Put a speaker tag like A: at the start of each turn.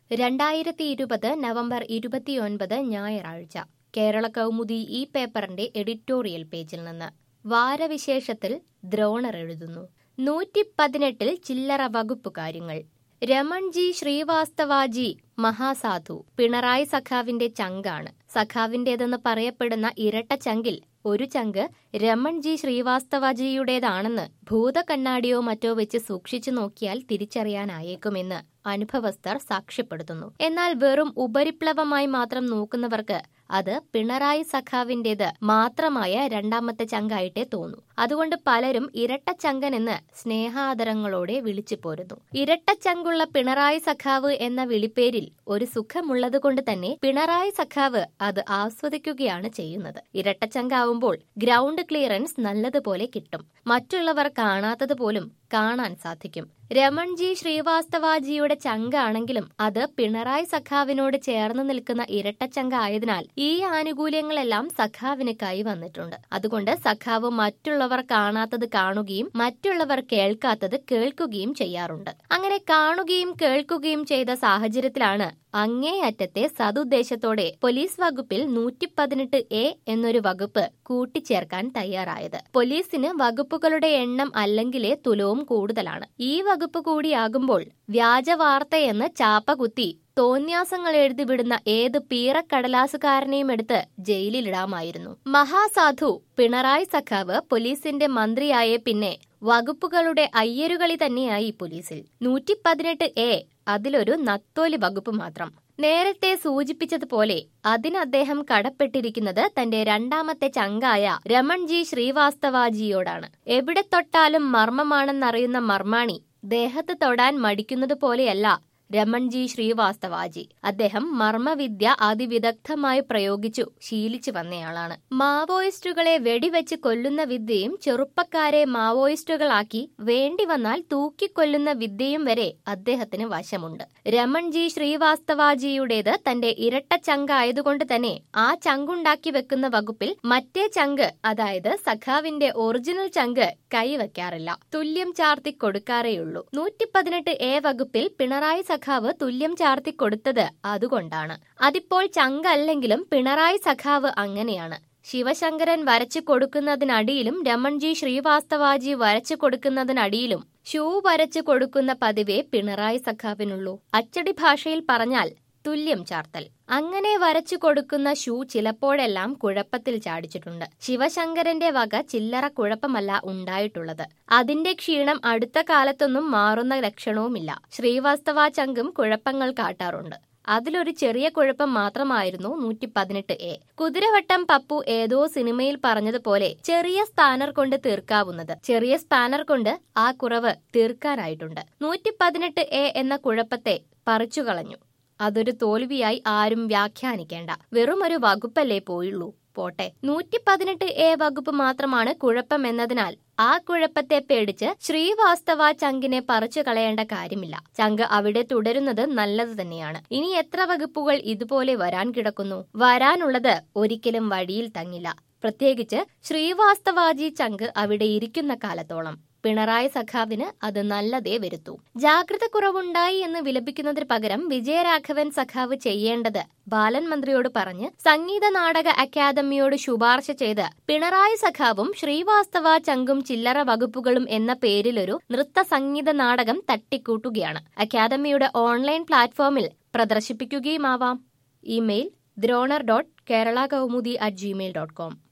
A: രണ്ടായിരത്തി ഇരുപത് നവംബർ ഇരുപത്തിയൊൻപത് ഞായറാഴ്ച കേരള കൗമുദി ഈ പേപ്പറിന്റെ എഡിറ്റോറിയൽ പേജിൽ നിന്ന് വാരവിശേഷത്തിൽ ദ്രോണർ എഴുതുന്നു നൂറ്റി പതിനെട്ടിൽ ചില്ലറ വകുപ്പ് കാര്യങ്ങൾ രമൺജി ശ്രീവാസ്തവാജി മഹാസാധു പിണറായി സഖാവിന്റെ ചങ്കാണ് സഖാവിന്റേതെന്ന് പറയപ്പെടുന്ന ഇരട്ട ചങ്കിൽ ഒരു ചങ്ക് രമൺജി ശ്രീവാസ്തവജിയുടേതാണെന്ന് ഭൂതകണ്ണാടിയോ മറ്റോ വെച്ച് സൂക്ഷിച്ചു നോക്കിയാൽ തിരിച്ചറിയാനായേക്കുമെന്ന് അനുഭവസ്ഥർ സാക്ഷ്യപ്പെടുത്തുന്നു എന്നാൽ വെറും ഉപരിപ്ലവമായി മാത്രം നോക്കുന്നവർക്ക് അത് പിണറായി സഖാവിന്റേത് മാത്രമായ രണ്ടാമത്തെ ചങ്കായിട്ടേ തോന്നൂ അതുകൊണ്ട് പലരും ഇരട്ട ചങ്കൻ എന്ന് സ്നേഹാദരങ്ങളോടെ വിളിച്ചു പോരുന്നു ഇരട്ട ചങ്കുള്ള പിണറായി സഖാവ് എന്ന വിളിപ്പേരിൽ ഒരു സുഖമുള്ളതുകൊണ്ട് തന്നെ പിണറായി സഖാവ് അത് ആസ്വദിക്കുകയാണ് ചെയ്യുന്നത് ഇരട്ട ചങ്കാവുമ്പോൾ ഗ്രൗണ്ട് ക്ലിയറൻസ് നല്ലതുപോലെ കിട്ടും മറ്റുള്ളവർ കാണാത്തത് പോലും കാണാൻ സാധിക്കും രമൺജി ശ്രീവാസ്തവാജിയുടെ ചങ്കാണെങ്കിലും അത് പിണറായി സഖാവിനോട് ചേർന്ന് നിൽക്കുന്ന ഇരട്ടച്ചങ്ക ആയതിനാൽ ഈ ആനുകൂല്യങ്ങളെല്ലാം സഖാവിന് കൈവന്നിട്ടുണ്ട് അതുകൊണ്ട് സഖാവ് മറ്റുള്ളവർ കാണാത്തത് കാണുകയും മറ്റുള്ളവർ കേൾക്കാത്തത് കേൾക്കുകയും ചെയ്യാറുണ്ട് അങ്ങനെ കാണുകയും കേൾക്കുകയും ചെയ്ത സാഹചര്യത്തിലാണ് അങ്ങേയറ്റത്തെ സതുദ്ദേശത്തോടെ പോലീസ് വകുപ്പിൽ നൂറ്റി പതിനെട്ട് എ എന്നൊരു വകുപ്പ് കൂട്ടിച്ചേർക്കാൻ തയ്യാറായത് പോലീസിന് വകുപ്പുകളുടെ എണ്ണം അല്ലെങ്കിലേ തുലവും കൂടുതലാണ് ഈ വകുപ്പ് കൂടിയാകുമ്പോൾ വ്യാജ വാർത്തയെന്ന് ചാപ്പ കുത്തി തോന്യാസങ്ങൾ എഴുതിവിടുന്ന ഏത് പീറക്കടലാസുകാരനെയും എടുത്ത് ജയിലിലിടാമായിരുന്നു മഹാസാധു പിണറായി സഖാവ് പോലീസിന്റെ മന്ത്രിയായ പിന്നെ വകുപ്പുകളുടെ അയ്യരുകളി തന്നെയായി പോലീസിൽ നൂറ്റി പതിനെട്ട് എ അതിലൊരു നത്തോലി വകുപ്പ് മാത്രം നേരത്തെ സൂചിപ്പിച്ചതുപോലെ അതിന് അദ്ദേഹം കടപ്പെട്ടിരിക്കുന്നത് തന്റെ രണ്ടാമത്തെ ചങ്കായ രമൺജി ശ്രീവാസ്തവാജിയോടാണ് എവിടെ തൊട്ടാലും മർമ്മമാണെന്നറിയുന്ന മർമാണി ദേഹത്ത് തൊടാൻ മടിക്കുന്നത് പോലെയല്ല രമൺജി ശ്രീവാസ്തവാജി അദ്ദേഹം മർമ്മവിദ്യ അതിവിദഗ്ധമായി പ്രയോഗിച്ചു ശീലിച്ചു വന്നയാളാണ് മാവോയിസ്റ്റുകളെ വെടിവെച്ച് കൊല്ലുന്ന വിദ്യയും ചെറുപ്പക്കാരെ മാവോയിസ്റ്റുകളാക്കി വേണ്ടി വന്നാൽ തൂക്കിക്കൊല്ലുന്ന വിദ്യയും വരെ അദ്ദേഹത്തിന് വശമുണ്ട് രമൺജി ശ്രീവാസ്തവാജിയുടേത് തന്റെ ഇരട്ട ചങ്ക് ആയതുകൊണ്ട് തന്നെ ആ ചങ്കുണ്ടാക്കി വെക്കുന്ന വകുപ്പിൽ മറ്റേ ചങ്ക് അതായത് സഖാവിന്റെ ഒറിജിനൽ ചങ്ക് കൈവയ്ക്കാറില്ല തുല്യം ചാർത്തി കൊടുക്കാറേയുള്ളൂ നൂറ്റി പതിനെട്ട് എ വകുപ്പിൽ പിണറായി സഖാവ് തുല്യം ചാർത്തി കൊടുത്തത് അതുകൊണ്ടാണ് അതിപ്പോൾ ചങ്കല്ലെങ്കിലും പിണറായി സഖാവ് അങ്ങനെയാണ് ശിവശങ്കരൻ വരച്ചു കൊടുക്കുന്നതിനടിയിലും രമൺജി ശ്രീവാസ്തവാജി വരച്ചു കൊടുക്കുന്നതിനടിയിലും ഷൂ വരച്ചു കൊടുക്കുന്ന പതിവേ പിണറായി സഖാവിനുള്ളൂ അച്ചടി ഭാഷയിൽ പറഞ്ഞാൽ തുല്യം ചാർത്തൽ അങ്ങനെ വരച്ചു കൊടുക്കുന്ന ഷൂ ചിലപ്പോഴെല്ലാം കുഴപ്പത്തിൽ ചാടിച്ചിട്ടുണ്ട് ശിവശങ്കരന്റെ വക ചില്ലറ കുഴപ്പമല്ല ഉണ്ടായിട്ടുള്ളത് അതിന്റെ ക്ഷീണം അടുത്ത കാലത്തൊന്നും മാറുന്ന ലക്ഷണവുമില്ല ശ്രീവാസ്തവ ചങ്കും കുഴപ്പങ്ങൾ കാട്ടാറുണ്ട് അതിലൊരു ചെറിയ കുഴപ്പം മാത്രമായിരുന്നു നൂറ്റി പതിനെട്ട് എ കുതിരവട്ടം പപ്പു ഏതോ സിനിമയിൽ പറഞ്ഞതുപോലെ ചെറിയ സ്പാനർ കൊണ്ട് തീർക്കാവുന്നത് ചെറിയ സ്പാനർ കൊണ്ട് ആ കുറവ് തീർക്കാനായിട്ടുണ്ട് നൂറ്റി പതിനെട്ട് എ എന്ന കുഴപ്പത്തെ പറിച്ചു കളഞ്ഞു അതൊരു തോൽവിയായി ആരും വ്യാഖ്യാനിക്കേണ്ട വെറുമൊരു വകുപ്പല്ലേ പോയുള്ളൂ പോട്ടെ നൂറ്റി പതിനെട്ട് എ വകുപ്പ് മാത്രമാണ് കുഴപ്പം എന്നതിനാൽ ആ കുഴപ്പത്തെ പേടിച്ച് ശ്രീവാസ്തവ ചങ്കിനെ പറിച്ചു കളയേണ്ട കാര്യമില്ല ചങ്ക് അവിടെ തുടരുന്നത് നല്ലത് തന്നെയാണ് ഇനി എത്ര വകുപ്പുകൾ ഇതുപോലെ വരാൻ കിടക്കുന്നു വരാനുള്ളത് ഒരിക്കലും വഴിയിൽ തങ്ങില്ല പ്രത്യേകിച്ച് ശ്രീവാസ്തവാജി ചങ്ക് അവിടെ ഇരിക്കുന്ന കാലത്തോളം പിണറായി സഖാവിന് അത് നല്ലതേ വരുത്തൂ ജാഗ്രത കുറവുണ്ടായി എന്ന് വിലപിക്കുന്നതിന് പകരം വിജയരാഘവൻ സഖാവ് ചെയ്യേണ്ടത് ബാലൻ മന്ത്രിയോട് പറഞ്ഞ് സംഗീത നാടക അക്കാദമിയോട് ശുപാർശ ചെയ്ത് പിണറായി സഖാവും ശ്രീവാസ്തവ ചങ്കും ചില്ലറ വകുപ്പുകളും എന്ന പേരിലൊരു നൃത്ത സംഗീത നാടകം തട്ടിക്കൂട്ടുകയാണ് അക്കാദമിയുടെ ഓൺലൈൻ പ്ലാറ്റ്ഫോമിൽ പ്രദർശിപ്പിക്കുകയുമാവാം email Dronar dot Kerala Kaumudi at Gmail dot com